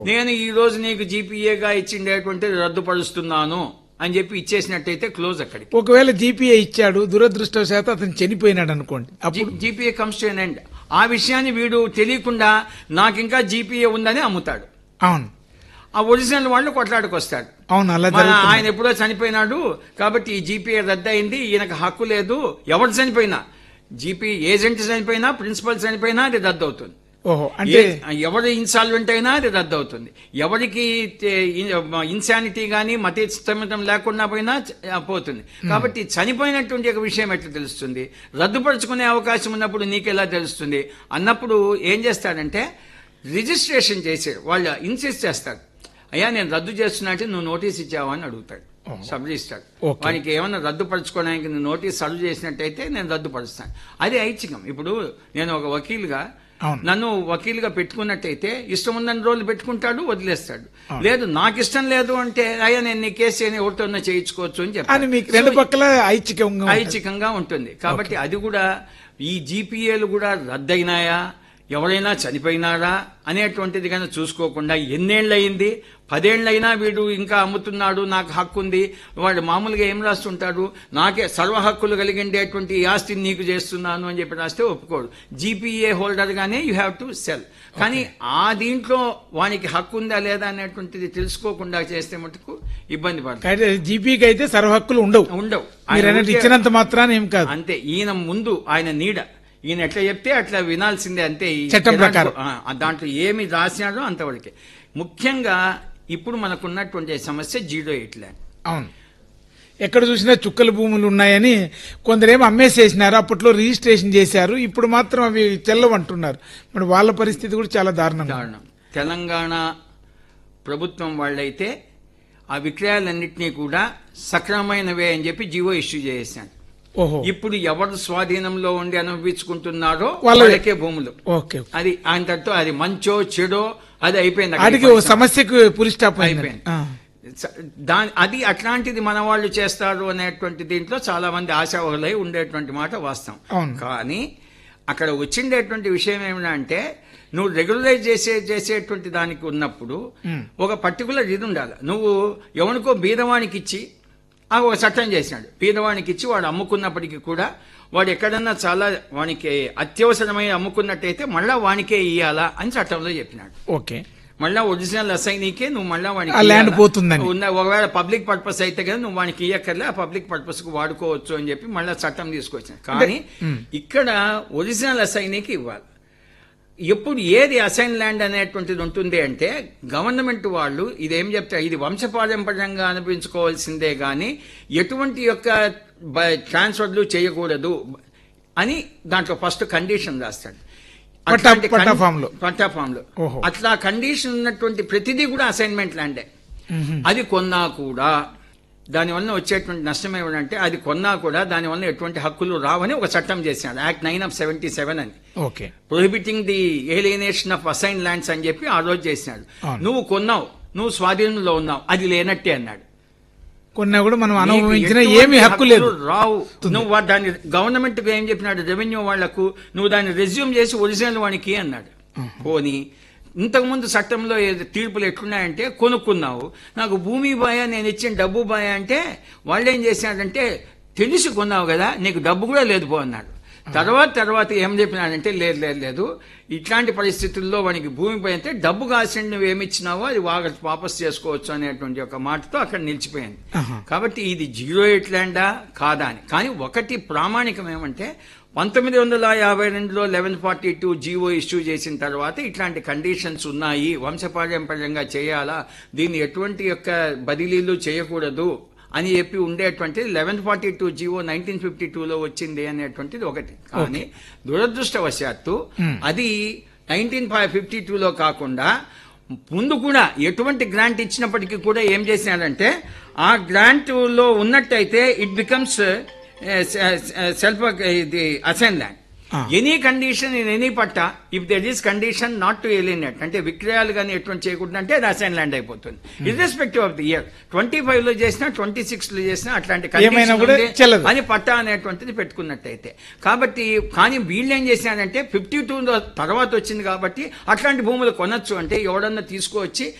నేను ఈ రోజు నీకు జీపీఏగా ఇచ్చిండేటువంటిది రద్దుపరుస్తున్నాను అని చెప్పి ఇచ్చేసినట్టయితే క్లోజ్ అక్కడికి ఒకవేళ జీపీఏ ఇచ్చాడు దురదృష్టవశాత్తు అతను చనిపోయినాడు అనుకోండి అప్పుడు GPA comes to an end ఆ విషయాన్ని వీడు తెలియకుండా నాకు ఇంకా జీపీఏ ఉందని అమ్ముతాడు అవును ఆ ఒరిజినల్ వాళ్ళు కొట్లాడుకొస్తాడు అవును అలా మన జరుగుతుంది ఆయన ఎప్పుడో చనిపోయినాడు కాబట్టి ఈ జీపీఏ రద్దయింది ఈయనకు హక్కు లేదు ఎవరు చనిపోయినా జీపీ ఏజెంట్ చనిపోయినా ప్రిన్సిపల్ చనిపోయినా అది రద్దు అవుతుంది ఓహో అంటే ఏ- ఎవరి ఇన్సాల్వెంట్ అయినా అది రద్దు అవుతుంది ఎవరికి ఇన్సానిటీ గానీ మతస్థమితం లేకుండా పోయినా చ- పోతుంది కాబట్టి చనిపోయినటువంటి ఒక విషయం ఎట్లా తెలుస్తుంది రద్దుపరుచుకునే అవకాశం ఉన్నప్పుడు నీకెలా తెలుస్తుంది అన్నప్పుడు ఏం చేస్తాడంటే రిజిస్ట్రేషన్ చేసాడు వాళ్ళు ఇన్సిస్ట్ చేస్తారు అయ్యా నేను రద్దు చేస్తున్నా అంటే నువ్వు నోటీస్ ఇచ్చావా అని అడుగుతాడు సబ్ రిజిస్టర్ Okay. వానికి ఏమన్నా రద్దుపరచుకోవడానికి నువ్వు నోటీస్ సర్వ్ చేసినట్టయితే నేను రద్దుపరుస్తాను అది ఐచ్ఛికం ఇప్పుడు నేను ఒక వకీలుగా అవును. నన్ను వకీలుగా పెట్టుకున్నట్టయితే ఇష్టం ఉందని రోజులు పెట్టుకుంటాడు వదిలేస్తాడు లేదు నాకు ఇష్టం లేదు అంటే అయ్యా నేను నీ కేసు అని ఒకటన్నా చేయించుకోవచ్చు అని అని చెప్పాను మీకు రెండు పక్కల ఐచ్ఛికంగా ఉంటుంది. ఐచ్ఛికంగా ఉంటుంది కాబట్టి అది కూడా ఈ జీపీఏలు కూడా రద్దయినాయా ఎవరైనా చనిపోయినారా అనేటువంటిది కానీ చూసుకోకుండా ఎన్నేళ్ళయింది పదేళ్లైనా వీడు ఇంకా అమ్ముతున్నాడు నాకు హక్కు ఉంది వాడు మామూలుగా ఏం రాస్తుంటాడు నాకే సర్వ హక్కులు కలిగిండేటువంటి ఈ ఆస్తిని నీకు చేస్తున్నాను అని చెప్పి రాస్తే ఒప్పుకోడు జీపీఏ హోల్డర్ గానే యూ హ్యావ్ టు సెల్ కానీ ఆ దీంట్లో వానికి హక్కు ఉందా లేదా అనేటువంటిది తెలుసుకోకుండా చేస్తే మటుకు ఇబ్బంది పడతాడు అయితే జీపీకి అయితే సర్వ హక్కులు ఉండవు ఉండవు మీరు ఆయన అన్నట్టు ఊరికే- ఇచ్చినంత మాత్రాన ఏం కాదు అంతే ఈయన ముందు ఆయన నీడ ఈయన ఎట్లా చెప్తే అట్లా వినాల్సిందే అంతే ఈ చట్టం ఎలాంటి- ప్రకారం. ఆ, దాంట్లో ఏమి రాసినాడో అంతవరకే ముఖ్యంగా ఇప్పుడు మనకున్నటువంటి సమస్య జీరో ఎయిట్ ల్యాండ్ అవును ఎక్కడ చూసినా చుక్కల భూములు ఉన్నాయని కొందరేమో అమ్మేసేసినారు అప్పట్లో రిజిస్ట్రేషన్ చేశారు ఇప్పుడు మాత్రం అవి చెల్లవంటున్నారు మరి వాళ్ళ పరిస్థితి కూడా చాలా దారుణంగా ఉంది. దారుణం తెలంగాణ ప్రభుత్వం వాళ్ళైతే ఆ విక్రయాలన్నింటినీ కూడా సక్రమైనవే అని చెప్పి జీవో ఇష్యూ చేశాను ఓహో ఇప్పుడు ఎవరు స్వాధీనంలో ఉండి అనుభవించుకుంటున్నారో వాళ్ళవే. వాళ్ళకే భూములు ఓకే ఓకే. అది అంతటితో అది మంచో చెడో అది అయిపోయింది వాటికి అక్కడికి ఓ సమస్యకు పులి స్టాప్ అయింది అయిపోయింది. స- దాని అది అట్లాంటిది మన వాళ్ళు చేస్తారు అనేటువంటి దీంట్లో చాలా మంది ఆశావహులై ఉండేటువంటి మాట వాస్తవం అవును. కానీ అక్కడ వచ్చిండేటువంటి విషయం ఏమిటంటే నువ్వు రెగ్యులరైజ్ చేసే చేసేటువంటి దానికి ఉన్నప్పుడు మ్. ఒక పర్టికులర్ ఇది ఉండాలి నువ్వు ఎవరికో బీదవానికి ఇచ్చి ఆ ఒక చట్టం చేసినాడు బీదవానికి ఇచ్చి వాడు అమ్ముకున్నప్పటికీ కూడా వాడు ఎక్కడన్నా చాలా వానికి అత్యవసరమైన అమ్ముకున్నట్టయితే మళ్ళా వానికే ఇయ్యాలా అని చట్టంలో చెప్పినాడు ఓకే మళ్ళా ఒరిజినల్ అసైనీకే నువ్వు మళ్ళా వానికి ఆ ల్యాండ్ ఇయ్యాలా? పోతుందని. ఉన్న ఒకవేళ పబ్లిక్ పర్పస్ అయితే కదా నువ్వు వానికి ఇయ్యక్కర్లే ఆ పబ్లిక్ పర్పస్ కు వాడుకోవచ్చు అని చెప్పి మళ్ళా చట్టం తీసుకొచ్చిన కానీ మ్. ఇక్కడ ఒరిజినల్ అసైనీకి ఇవ్వాలి ఎప్పుడు ఏది అసైన్ ల్యాండ్ అనేటువంటిది ఉంటుంది అంటే గవర్నమెంట్ వాళ్ళు ఇదేం చెప్తారు ఇది వంశపారంపర్యంగా అనిపించుకోవాల్సిందే గాని ఎటువంటి యొక్క బ- ట్రాన్స్ఫర్లు చేయకూడదు అని దాంట్లో ఫస్ట్ కండిషన్ రాస్తాడు పట్టా- అట్లాంటి పట్టా కన్- ఫామ్ లో. పట్టా ఫామ్ లో ఓహో. అట్లా కండిషన్ ఉన్నటువంటి ప్రతిదీ కూడా అసైన్మెంట్ ల్యాండే మ్మ్. అది కొన్నా కూడా దానివల్ల వచ్చేటువంటి నష్టం ఏమిటంటే అది కొన్నా కూడా దానివల్ల ఎటువంటి హక్కులు రావని ఒక చట్టం చేశాడు act nine of seventy seven అని okay prohibiting the alienation of assign lands అని చెప్పి ఆ రోజు చేసినాడు అవును. నువ్వు కొన్నావు నువ్వు స్వాధీనంలో ఉన్నావు అది లేనట్టే అన్నాడు కొన్నా కూడా మనం నీకు అనుభవించిన ఎటువంటి ఏమి హక్కు లేదు హక్కులు రావు నువ్వు వా- దాన్ని గవర్నమెంట్ ఏం చెప్పినాడు రెవెన్యూ వాళ్లకు నువ్వు దాన్ని రెజ్యూమ్ చేసి ఒరిజినల్ వానికి అన్నాడు పోని ఇంతకుముందు చట్టంలో ఏ- తీర్పులు ఎట్లున్నాయంటే కొనుక్కున్నావు నాకు భూమి బాయ నేను ఇచ్చిన డబ్బు బాయ అంటే వాళ్ళు ఏం చేశాడంటే తెలిసి కొన్నావు కదా నీకు డబ్బు కూడా లేదు పో అన్నాడు తర్వాత తర్వాత ఏం చెప్పినాడంటే లేదు లేదు లేదు ఇట్లాంటి పరిస్థితుల్లో వానికి భూమి పోయితే డబ్బు కాసిన నువ్వు ఏమి ఇచ్చినావో అది వాగ వాపస్ చేసుకోవచ్చు అనేటువంటి ఒక మాటతో అక్కడ నిలిచిపోయింది ఆహా. కాబట్టి ఇది జీరో ఎయిట్ ల్యాండా కాదా అని కానీ ఒకటి ప్రామాణికం ఏమంటే పంతొమ్మిది వందల యాభై రెండులో eleven forty two GO issue చేసిన తర్వాత ఇట్లాంటి కండిషన్స్ ఉన్నాయి వంశపారంపర్యంగా చేయాలా దీన్ని ఎటువంటి యొక్క బదిలీలు చేయకూడదు అని చెప్పి ఉండేటువంటిది eleven forty two GO nineteen fifty టూలో వచ్చింది అనేటువంటిది ఒకటి కానీ దురదృష్టవశాత్తు అది నైన్టీన్ ఫిఫ్టీ టూలో కాకుండా ముందు కూడా ఎటువంటి గ్రాంట్ ఇచ్చినప్పటికీ కూడా ఏం చేసినాడంటే ఆ గ్రాంట్ లో ఉన్నట్టయితే ఇట్ బికమ్స్ సెల్ఫ్ ఇది assign land Ah. Any condition in any patta if there is condition not to alienate అంటే విక్రయాలు కానీ ఎటువంటి చేయకూడదు అంటే అది అసైన్ ల్యాండ్ అయిపోతుంది irrespective of the year twenty five లో చేసినా ట్వంటీ సిక్స్ లో చేసినా అట్లాంటి ఏమైనా condition కూడా ఉంది చెల్లదు. అని పట్టా అనేటువంటిది పెట్టుకున్నట్టయితే కాబట్టి కానీ వీళ్ళు ఏం చేశారంటే ఫిఫ్టీ టూ తర్వాత వచ్చింది కాబట్టి అట్లాంటి భూములు కొనొచ్చు అంటే ఎవడన్నా తీసుకువచ్చి